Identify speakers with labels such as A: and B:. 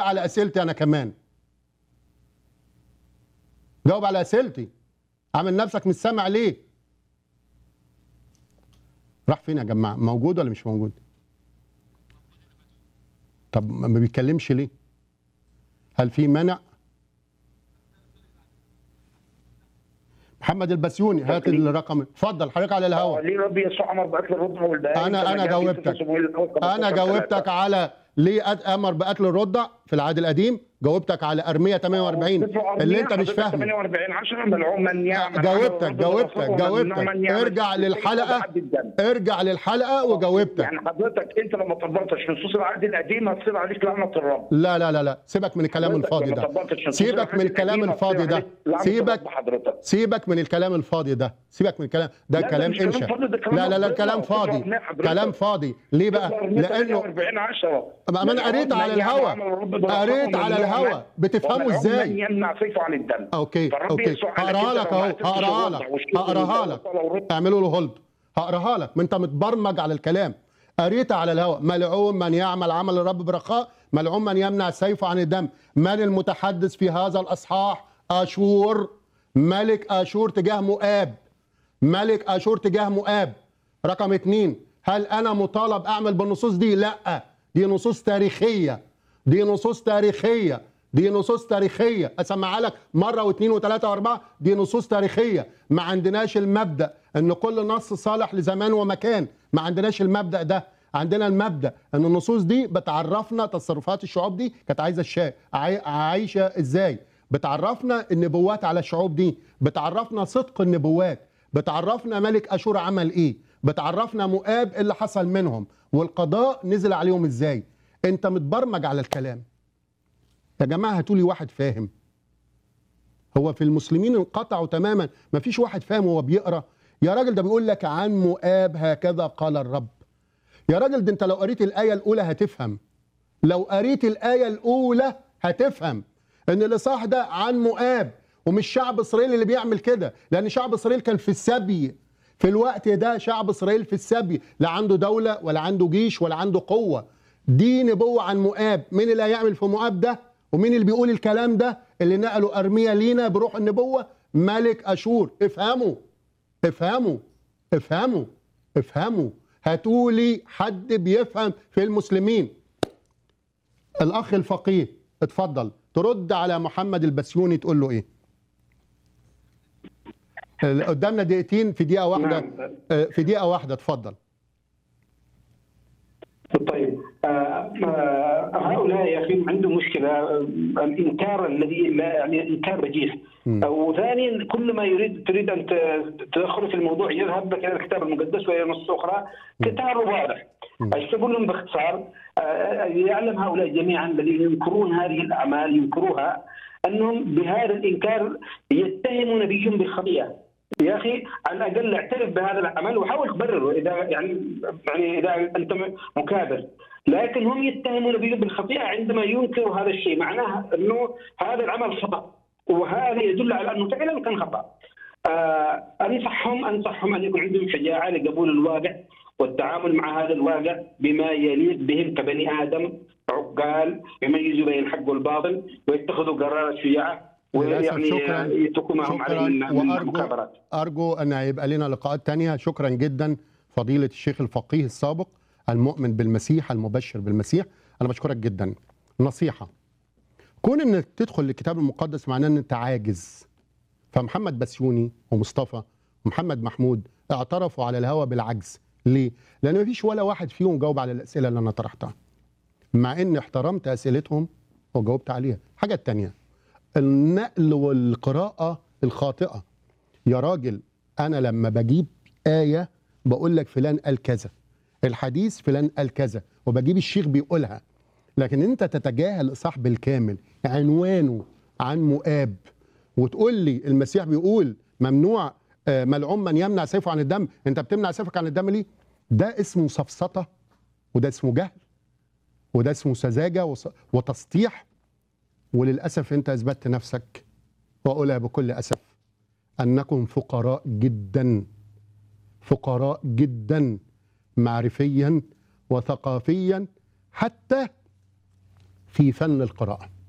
A: على اسئلتي انا كمان جاوب على اسئلتي عامل نفسك مش سامع ليه راح فين يا جماعه موجود ولا مش موجود طب ما بيتكلمش ليه هل في منع محمد البسيوني هات الرقم اتفضل حضرتك على الهواء
B: ليه ربي يسوع امر باكل الرضع والبهائم
A: أنا-
B: كما
A: أنا
B: جاء في
A: جاوبتك.
B: سفر صموئيل الأول 15
A: انا جاوبتك
B: ثلاثة.
A: على ليه أد- امر باكل الرضع في العهد القديم جاوبتك على ارميه 48
B: سفر أرميا
A: اللي انت مش
B: حضرتك
A: فاهمه
B: 48 10 ملعون من يعمل
A: جاوبتك
B: عمل
A: جاوبتك
B: الرب
A: جاوبتك
B: وممنوع من يعمل
A: ارجع
B: شيء
A: للحلقه
B: بعد الدم.
A: ارجع للحلقه وجاوبتك
B: يعني حضرتك انت لما طبقتش نصوص العهد القديم هتصير عليك لعنه الرب
A: لا لا لا لا سيبك من الكلام
B: حضرتك
A: الفاضي
B: لما
A: ده
B: طبقتش نصوص
A: سيبك
B: العهد
A: من الكلام
B: القديم
A: الفاضي
B: هتصير
A: ده
B: عليك لعنة
A: سيبك
B: الرب حضرتك
A: سيبك من الكلام الفاضي ده سيبك من الكلام ده
B: لا، ده
A: كلام
B: مش كلام
A: انشا
B: فاضي، ده كلام
A: لا لا لا
B: ربنا
A: كلام
B: وكلام
A: فاضي
B: ربنا حضرتك.
A: كلام فاضي ليه بقى لانه
B: 48 10
A: ما انا قريت على الهوا قريت على الهوا بتفهمه
B: من
A: ازاي
B: يمنع سيفه عن الدم
A: اوكي
B: فالرب
A: اوكي
B: يسوع قال
A: هقراها
B: كده
A: لك
B: لو
A: اهو
B: ما عرفتش
A: هقراها
B: الرضع
A: لك
B: والشرب
A: هقراها
B: والبول
A: لك
B: والرضع.
A: اعملوا له هولد هقراها لك ما انت متبرمج على الكلام قريت على الهواء ملعون من يعمل عمل الرب برخاء ملعون من يمنع سيفه عن الدم من المتحدث في هذا الاصحاح اشور ملك اشور تجاه مؤاب ملك اشور تجاه مؤاب رقم اتنين هل انا مطالب اعمل بالنصوص دي لا دي نصوص تاريخيه دي نصوص تاريخيه دي نصوص تاريخيه اسمعها لك مره واثنين وثلاثه واربعه دي نصوص تاريخيه ما عندناش المبدا ان كل نص صالح لزمان ومكان ما عندناش المبدا ده عندنا المبدا ان النصوص دي بتعرفنا تصرفات الشعوب دي كانت عايزه الشا... عاي... عايشه ازاي بتعرفنا النبوات على الشعوب دي بتعرفنا صدق النبوات بتعرفنا ملك اشور عمل ايه بتعرفنا مؤاب اللي حصل منهم والقضاء نزل عليهم ازاي انت متبرمج على الكلام يا جماعه هاتولي واحد فاهم هو في المسلمين انقطعوا تماما ما فيش واحد فاهم وهو بيقرا يا راجل ده بيقول لك عن مؤاب هكذا قال الرب يا راجل ده انت لو قريت الايه الاولى هتفهم لو قريت الايه الاولى هتفهم ان الاصحاح ده عن مؤاب ومش شعب اسرائيل اللي بيعمل كده لان شعب اسرائيل كان في السبي في الوقت ده شعب اسرائيل في السبي لا عنده دوله ولا عنده جيش ولا عنده قوه دي نبوه عن مؤاب مين اللي هيعمل في مؤاب ده ومين اللي بيقول الكلام ده اللي نقله ارميا لينا بروح النبوه ملك اشور افهموا افهموا افهموا افهموا هاتولي حد بيفهم في المسلمين الاخ الفقيه اتفضل ترد على محمد البسيوني تقول له ايه ال- قدامنا دقيقتين في دقيقه واحده
C: نعم.
A: آه، في دقيقه واحده اتفضل
C: طيب آه، آه، هؤلاء يا اخي عندهم مشكله آه، الانكار الذي لا يعني انكار بجيح
A: مم.
C: آه، وثانيا كل ما يريد تريد ان ت- تدخل في الموضوع يذهب بك الى الكتاب المقدس والى نص اخرى كتاب واضح
A: مم.
C: ايش اقول لهم باختصار آه، يعلم هؤلاء جميعا الذين ينكرون هذه الاعمال ينكروها انهم بهذا الانكار يتهموا نبيهم بالخطيئه يا اخي على الاقل اعترف بهذا العمل وحاول تبرره اذا يعني يعني اذا انت مكابر لكن هم يتهمون نبيهم بالخطيئه عندما ينكروا هذا الشيء معناه انه هذا العمل خطا وهذا يدل على انه فعلا كان خطا آه انصحهم انصحهم ان يكون عندهم شجاعه لقبول الواقع والتعامل مع هذا الواقع بما يليق بهم كبني ادم عقال يميزوا بين الحق والباطل ويتخذوا قرارات شجاعه
A: للاسف
C: ويعني
A: شكرا
C: يتركوا ما هم عليه من
A: شكرا
C: من
A: وارجو
C: مكابرات
A: ارجو ان يبقى لنا لقاءات تانية شكرا جدا فضيله الشيخ الفقيه السابق المؤمن بالمسيح المبشر بالمسيح انا بشكرك جدا نصيحه كون انك تدخل الكتاب المقدس معناه ان انت عاجز فمحمد بسيوني ومصطفى ومحمد محمود اعترفوا على الهوى بالعجز ليه لان مفيش ولا واحد فيهم جاوب على الاسئله اللي انا طرحتها مع اني احترمت اسئلتهم وجاوبت عليها الحاجه التانية النقل والقراءه الخاطئه يا راجل انا لما بجيب ايه بقول لك فلان قال كذا الحديث فلان قال كذا وبجيب الشيخ بيقولها لكن انت تتجاهل الاصحاح بالكامل عنوانه عن مؤاب وتقول لي المسيح بيقول ممنوع آه، ملعون من يمنع سيفه عن الدم انت بتمنع سيفك عن الدم ليه ده اسمه سفسطه وده اسمه جهل وده اسمه سذاجه وص- وتسطيح وللاسف انت اثبتت نفسك واقولها بكل اسف انكم فقراء جدا فقراء جدا معرفيا وثقافيا حتى في فن القراءه